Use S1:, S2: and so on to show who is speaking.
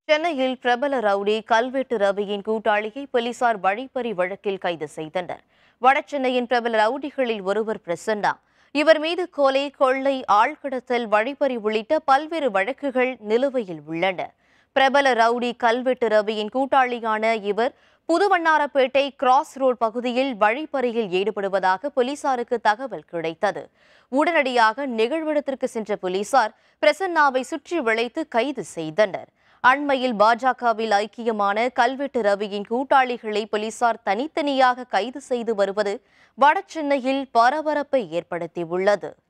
S1: சென்னையில் பிரபல ரவுடி கல்வெட்டு ரவியின் கூட்டாளியை போலீசார் வழிப்பறி வழக்கில் கைது செய்தனர் வடசென்னையின் பிரபல ரவுடிகளில் ஒருவர் பிரசன்னா இவர் மீது கொலை கொள்ளை ஆழ்கடத்தல் வழிப்பறி உள்ளிட்ட பல்வேறு வழக்குகள் நிலுவையில் உள்ளன பிரபல ரவுடி கல்வெட்டு ரவியின் கூட்டாளியான இவர் புதுவண்ணாரப்பேட்டை கிராஸ் ரோட் பகுதியில் வழிப்பறியில் ஈடுபடுவதாக போலீசாருக்கு தகவல் கிடைத்தது உடனடியாக நிகழ்விடத்திற்கு சென்ற போலீசார் பிரசன்னாவை சுற்றி வளைத்து கைது செய்தனர் அண்மையில் பாஜகவில் ஐக்கியமான கல்வெட்டு ரவியின் கூட்டாளிகளை போலீசார் தனித்தனியாக கைது செய்து வருவது வடசென்னையில் பரபரப்பை ஏற்படுத்தியுள்ளது